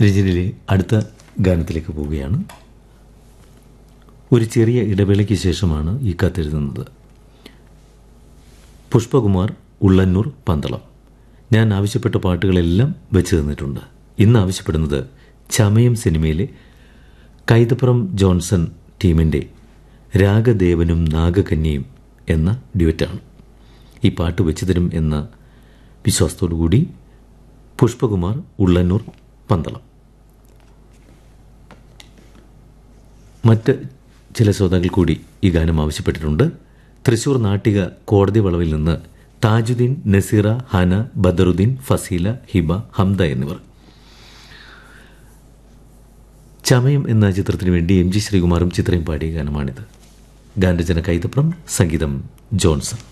രചനയിലെ അടുത്ത ഗാനത്തിലേക്ക് പോവുകയാണ് ഒരു ചെറിയ ഇടവേളയ്ക്ക് ശേഷമാണ് ഈ കത്തെഴുതുന്നത് പുഷ്പകുമാർ ഉള്ളന്നൂർ പന്തളം ഞാൻ ആവശ്യപ്പെട്ട പാട്ടുകളെല്ലാം വെച്ച് തന്നിട്ടുണ്ട് ഇന്ന് ആവശ്യപ്പെടുന്നത് ചമയം സിനിമയിലെ കൈതപ്പുറം ജോൺസൺ ടീമിൻ്റെ രാഗദേവനും നാഗകന്യയും എന്ന ഡ്യുവറ്റാണ് ഈ പാട്ട് വെച്ച് തരും എന്ന വിശ്വാസത്തോടു കൂടി പുഷ്പകുമാർ ഉള്ളന്നൂർ പന്തളം മറ്റ് ചില ശ്രോതാക്കൾ കൂടി ഈ ഗാനം ആവശ്യപ്പെട്ടിട്ടുണ്ട് തൃശൂർ നാട്ടിക കോടതി വളവിൽ നിന്ന് താജുദ്ദീൻ നസീറ ഹന ബദറുദ്ദീൻ ഫസീല ഹിബ ഹംദ എന്നിവർ ചമയം എന്ന ചിത്രത്തിനു വേണ്ടി എം ജി ശ്രീകുമാറും ചിത്രയും പാടിയ ഗാനമാണിത് ഗാനരചന കൈതപ്രം സംഗീതം ജോൺസൺ